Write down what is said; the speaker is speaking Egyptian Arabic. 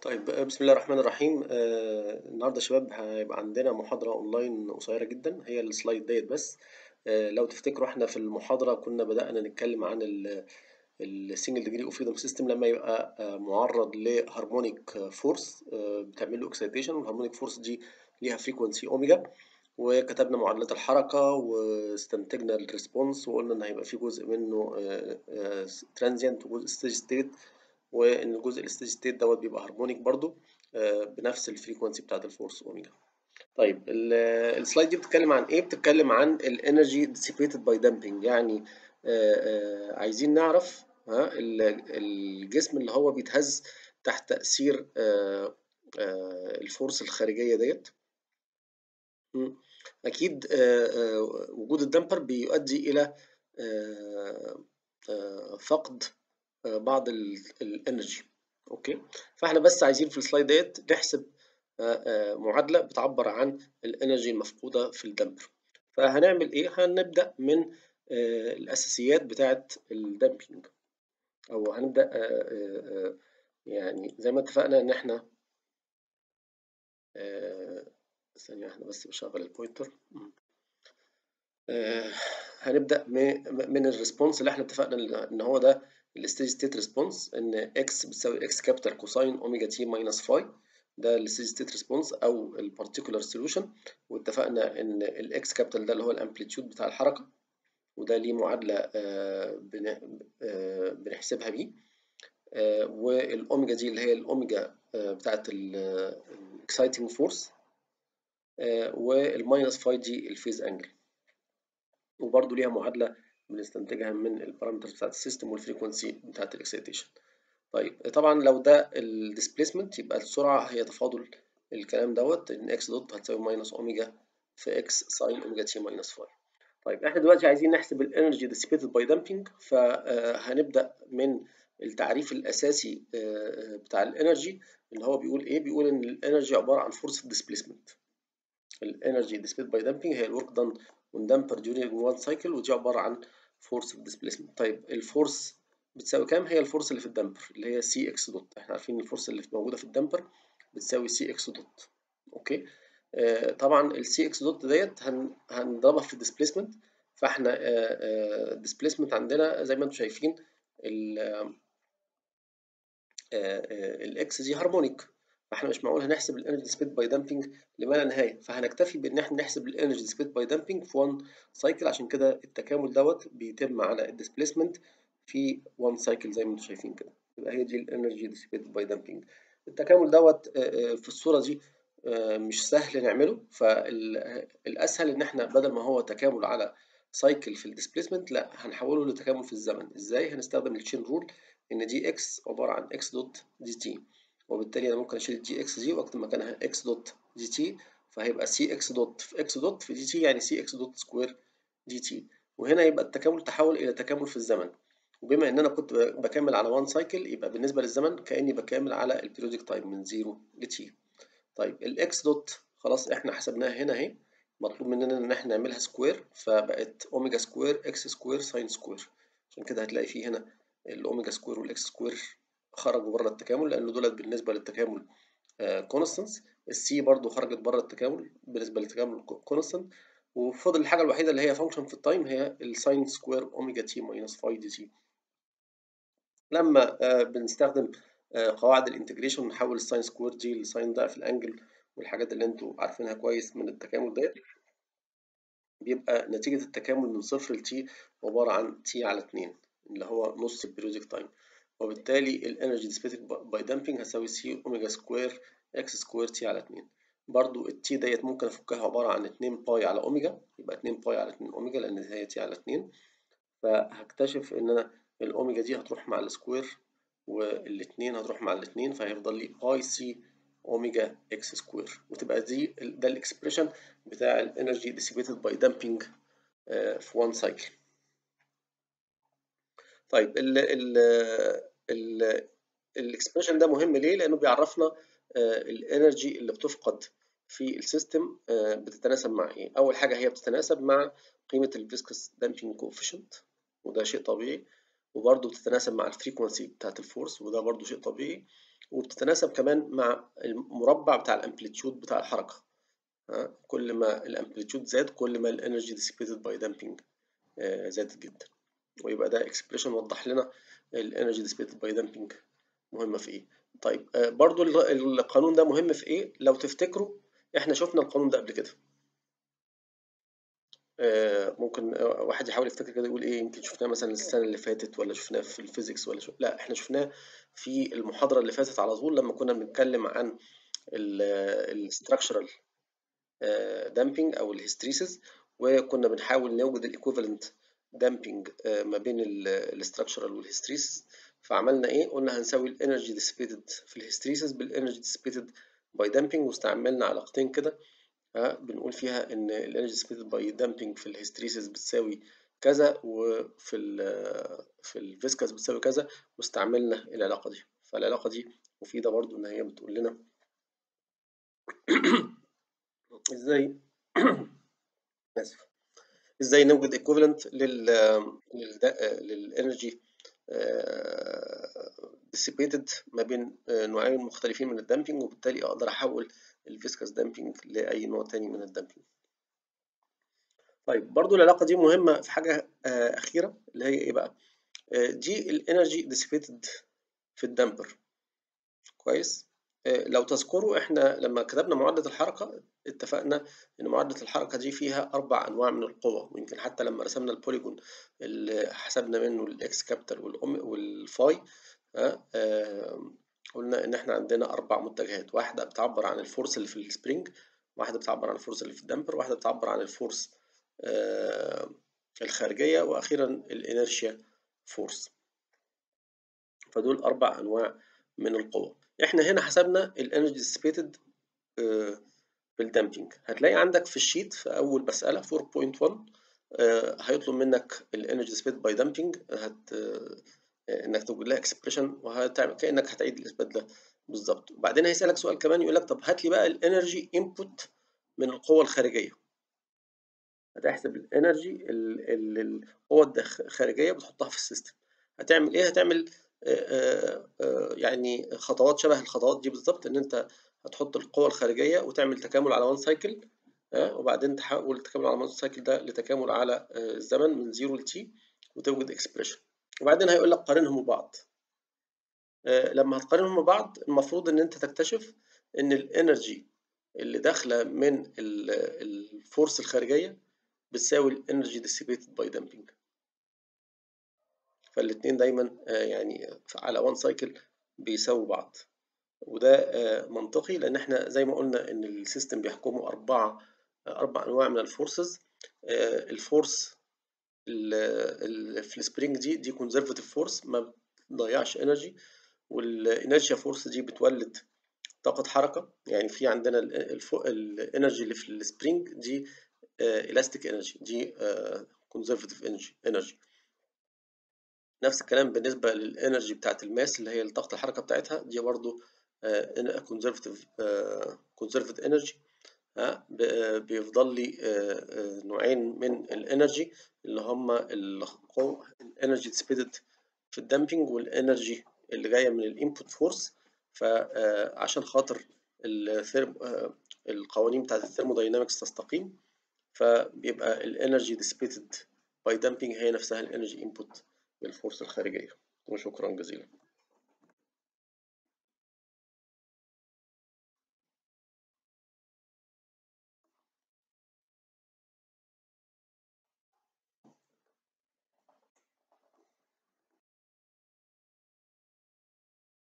طيب بسم الله الرحمن الرحيم آه النهارده يا شباب هيبقى عندنا محاضرة اونلاين قصيرة جدا هي السلايد ديت بس آه لو تفتكروا احنا في المحاضرة كنا بدأنا نتكلم عن السنجل ديجري اوف فريدم سيستم لما يبقى آه معرض لهارمونيك فورس آه بتعمل له اكسيتيشن والهارمونيك فورس دي ليها فريكونسي اوميجا وكتبنا معادلات الحركة واستنتجنا الريسبونس وقلنا ان هيبقى في جزء منه ترانزيانت وجزء ستيج ستيت وان الجزء الستيج ستيت دوت بيبقى هارمونيك برضو بنفس الفريكونسي بتاعت الفورس اوميجا طيب السلايد دي بتتكلم عن ايه بتتكلم عن الانرجي ديسيبيتد باي دامبنج يعني عايزين نعرف ها الجسم اللي هو بيتهز تحت تاثير الفورس الخارجيه ديت اكيد وجود الدمبر بيؤدي الى فقد بعض الانرجي اوكي فاحنا بس عايزين في السلايد ديت نحسب معادله بتعبر عن الانرجي المفقوده في الدمبر فهنعمل ايه هنبدا من الاساسيات بتاعه الدامبينج او هنبدا يعني زي ما اتفقنا ان احنا ثانيه واحده بس بشغل البوينتر هنبدا من الريسبونس اللي احنا اتفقنا ان هو ده الستيج ستيت ريسبونس ان اكس بتساوي اكس كابيتال كوساين اوميجا تي ماينس فاي ده الستيج ستيت ريسبونس او البارتيكولار سوليوشن واتفقنا ان الاكس كابيتال ده اللي هو الامبليتيود بتاع الحركه وده ليه معادله بنحسبها بيه والاوميجا دي اللي هي الاوميجا بتاعت الاكسايتنج فورس والماينس فاي دي الفيز انجل وبرده ليها معادله بنستنتجها من البارامترز بتاعت السيستم والفريكونسي بتاعت الاكسيتيشن طيب طبعا لو ده الديسبيسمنت يبقى السرعه هي تفاضل الكلام دوت ان اكس دوت هتساوي ماينس اوميجا في اكس ساين اوميجا تي ماينس فاي طيب احنا دلوقتي عايزين نحسب الانرجي ديسيبيتد باي دامبينج فهنبدا من التعريف الاساسي بتاع الانرجي اللي هو بيقول ايه بيقول ان الانرجي عباره عن فورس ديسبيسمنت الانرجي ديسبيتد باي دامبينج هي الورك دان on damper during one cycle ودي عبارة عن force of displacement طيب الفورس بتساوي كام هي الفورس اللي في الدمبر اللي هي سي اكس دوت احنا عارفين الفورس اللي موجودة في الدمبر بتساوي سي اكس دوت اوكي آه طبعا السي اكس دوت ديت هن هنضربها في الديسبيسمنت فاحنا الديسبيسمنت آه عندنا زي ما انتم شايفين الاكس دي هارمونيك فاحنا مش معقول هنحسب الانرجي ديسبيت باي دامبينج لما لا نهايه فهنكتفي بان احنا نحسب الانرجي ديسبيت باي دامبينج في 1 سايكل عشان كده التكامل دوت بيتم على الديسبيسمنت في 1 سايكل زي ما انتم شايفين كده يبقى هي دي الانرجي ديسبيت باي دامبينج التكامل دوت في الصوره دي مش سهل نعمله فالاسهل ان احنا بدل ما هو تكامل على سايكل في الديسبيسمنت لا هنحوله لتكامل في الزمن ازاي هنستخدم التشين رول ان دي اكس عباره عن اكس دوت دي تي وبالتالي انا ممكن اشيل الجي اكس دي واكتب مكانها اكس دوت دي تي فهيبقى سي اكس دوت في اكس دوت في دي تي يعني سي اكس دوت سكوير دي تي وهنا يبقى التكامل تحول الى تكامل في الزمن وبما ان انا كنت بكمل على 1 سايكل يبقى بالنسبه للزمن كاني بكمل على البيريودك تايم من 0 ل تي طيب الاكس دوت خلاص احنا حسبناها هنا اهي مطلوب مننا ان احنا نعملها سكوير فبقت اوميجا سكوير اكس سكوير ساين سكوير عشان كده هتلاقي فيه هنا الاوميجا سكوير والاكس سكوير خرجوا بره التكامل لان دولت بالنسبه للتكامل كونستانس السي برضو خرجت بره التكامل بالنسبه للتكامل كونستانت وفضل الحاجه الوحيده اللي هي فانكشن في التايم هي الساين سكوير اوميجا تي ماينس فاي دي تي لما بنستخدم قواعد الانتجريشن ونحول الساين سكوير دي لساين ضعف الانجل والحاجات اللي انتوا عارفينها كويس من التكامل ديت بيبقى نتيجه التكامل من صفر لتي عباره عن تي على 2 اللي هو نص البيريودك تايم وبالتالي الانرجي ديسبيتد باي دامبينج هتساوي سي اوميجا سكوير اكس سكوير تي على 2 برضو التي ديت ممكن افكها عباره عن 2 باي على اوميجا يبقى 2 باي على 2 اوميجا لان هي تي على 2 فهكتشف ان انا الاوميجا دي هتروح مع السكوير والاثنين هتروح مع الاثنين فهيفضل لي باي سي اوميجا اكس سكوير وتبقى دي ده الاكسبريشن بتاع الانرجي ديسيبيتد باي دامبينج في 1 سايكل طيب ال ال ال الاكسبريشن ده مهم ليه؟ لانه بيعرفنا الانرجي اللي بتفقد في السيستم بتتناسب مع ايه؟ اول حاجه هي بتتناسب مع قيمه الفيسكس دامبينج كوفيشنت وده شيء طبيعي وبرضه بتتناسب مع الفريكونسي بتاعت الفورس وده برضه شيء طبيعي وبتتناسب كمان مع المربع بتاع الامبليتيود بتاع الحركة كل ما الامبليتيود زاد كل ما الانرجي ديسيبيتد باي دامبينج زادت جدا ويبقى ده اكسبريشن وضح لنا الانرجي ديسيبيتد باي دامبينج مهمة في ايه طيب برضو القانون ده مهم في ايه لو تفتكروا احنا شفنا القانون ده قبل كده ممكن واحد يحاول يفتكر كده يقول ايه يمكن شفناه مثلا السنه اللي فاتت ولا شفناه في الفيزيكس ولا شو... لا احنا شفناه في المحاضره اللي فاتت على طول لما كنا بنتكلم عن الستراكشرال دامبينج او الهستريسيس وكنا بنحاول نوجد الايكوفالنت دامبينج ما بين الاستراكشرال والهستريسيس فعملنا ايه قلنا هنساوي الانرجي ديسبيتد في الهستريسيس بالانرجي ديسبيتد باي دامبينج واستعملنا علاقتين كده بنقول فيها ان الانرجي ديسبيتد باي دامبينج في الهستريسيس بتساوي كذا وفي ال في الفيسكاس بتساوي كذا واستعملنا العلاقه دي فالعلاقه دي مفيده برضو ان هي بتقول لنا ازاي اسف ازاي نوجد ايكوفالنت لل للانرجي ديسيبيتد ما بين نوعين مختلفين من الدامبينج وبالتالي اقدر احول الفيسكاس دامبينج لاي نوع تاني من الدامبينج طيب برضو العلاقه دي مهمه في حاجه اخيره اللي هي ايه بقى دي الانرجي ديسيبيتد في الدامبر كويس لو تذكروا احنا لما كتبنا معادله الحركه اتفقنا ان معادله الحركه دي فيها اربع انواع من القوى ويمكن حتى لما رسمنا البوليجون اللي حسبنا منه الاكس كابيتال والام والفاي آه قلنا ان احنا عندنا اربع متجهات واحده بتعبر عن الفورس اللي في السبرينج واحده بتعبر عن الفورس اللي في الدمبر واحده بتعبر عن الفورس آه الخارجيه واخيرا الانرشيا فورس فدول اربع انواع من القوى احنا هنا حسبنا الانرجي ديسيبيتد في الدامبينج هتلاقي عندك في الشيت في اول مساله 4.1 هيطلب منك الانرجي ديسيبيتد باي دامبينج هت انك توجد لها اكسبريشن وهتعمل كانك هتعيد الاثبات ده بالظبط وبعدين هيسالك سؤال كمان يقول لك طب هات لي بقى الانرجي انبوت من القوه الخارجيه هتحسب الانرجي القوه الخارجيه بتحطها في السيستم هتعمل ايه هتعمل آآ آآ يعني خطوات شبه الخطوات دي بالظبط ان انت هتحط القوة الخارجية وتعمل تكامل على وان سايكل وبعدين تحول التكامل على وان سايكل ده لتكامل على الزمن من 0 ل t وتوجد اكسبريشن وبعدين هيقول لك قارنهم ببعض لما هتقارنهم ببعض المفروض ان انت تكتشف ان الانرجي اللي داخله من الفورس الخارجيه بتساوي الانرجي ديسيبيتد باي دامبينج فالاثنين دايما يعني على وان سايكل بيساووا بعض وده منطقي لان احنا زي ما قلنا ان السيستم بيحكمه اربعه اربع انواع من الفورسز الفورس اللي في السبرينج دي دي كونزرفاتيف فورس ما بتضيعش انرجي والانرجيا فورس دي بتولد طاقة حركة يعني في عندنا الانرجي اللي في السبرينج دي الاستيك انرجي دي كونزرفاتيف انرجي نفس الكلام بالنسبة للانرجي بتاعت الماس اللي هي طاقة الحركة بتاعتها دي برضو كونزرفتيف كونزرفت انرجي بيفضل لي نوعين من الانرجي اللي هما الانرجي ديسبيتد في الدامبينج والانرجي اللي جايه من الانبوت فورس فعشان خاطر الثيرم القوانين بتاعت الثيرموداينامكس تستقيم فبيبقى الانرجي ديسبيتد باي دامبينج هي نفسها الانرجي انبوت بالفورس الخارجيه وشكرا جزيلا